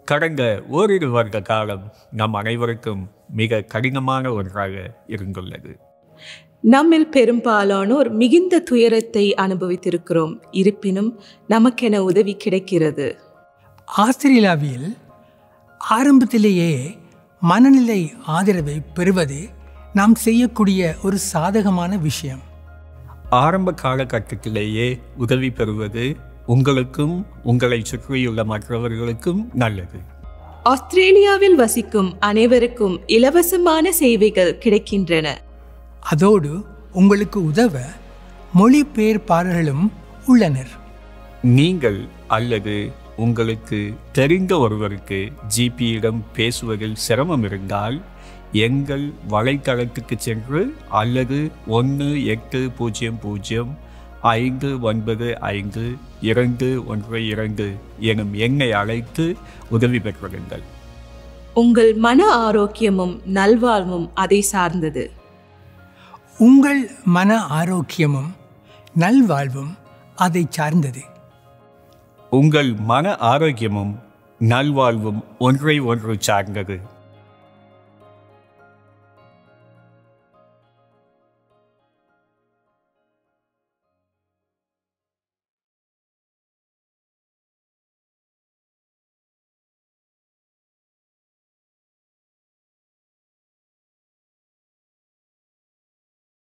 கடந்த ஓரிரு வருட காலம் நம் அனைவருக்கும் மிக கடினமான ஒன்றாக இருந்துள்ளது நம்மில் பெரும்பாலானோர் மிகுந்த துயரத்தை அனுபவித்திருக்கிறோம் இருப்பினும் நமக்கென உதவி கிடைக்கிறது ஆஸ்திரேலியாவில் ஆரம்பத்திலேயே மனநிலை ஆதரவை பெறுவது நாம் செய்யக்கூடிய ஒரு சாதகமான விஷயம் ஆரம்ப காலகட்டத்திலேயே உதவி பெறுவது உங்களுக்கும் உங்களை சுற்றியுள்ள மற்றவர்களுக்கும் நல்லது ஆஸ்திரேலியாவில் வசிக்கும் அனைவருக்கும் இலவசமான சேவைகள் கிடைக்கின்றன அதோடு உங்களுக்கு உதவ மொழிபெயர்ப்பாளர்களும் உள்ளனர் நீங்கள் அல்லது உங்களுக்கு தெரிந்த ஒருவருக்கு ஜிபியிடம் பேசுவதில் சிரமம் இருந்தால் எங்கள் வலைத்தளத்துக்கு சென்று அல்லது ஒன்று எட்டு பூஜ்ஜியம் பூஜ்ஜியம் ஐந்து ஒன்பது ஐந்து இரண்டு ஒன்று இரண்டு எனும் எண்ணை அழைத்து உதவி பெற்றுங்கள் உங்கள் மன ஆரோக்கியமும் நல்வாழ்வும் அதை சார்ந்தது உங்கள் மன ஆரோக்கியமும் நல்வாழ்வும் அதை சார்ந்தது உங்கள் மன ஆரோக்கியமும் நல்வாழ்வும் ஒன்றை ஒன்று சார்ந்தது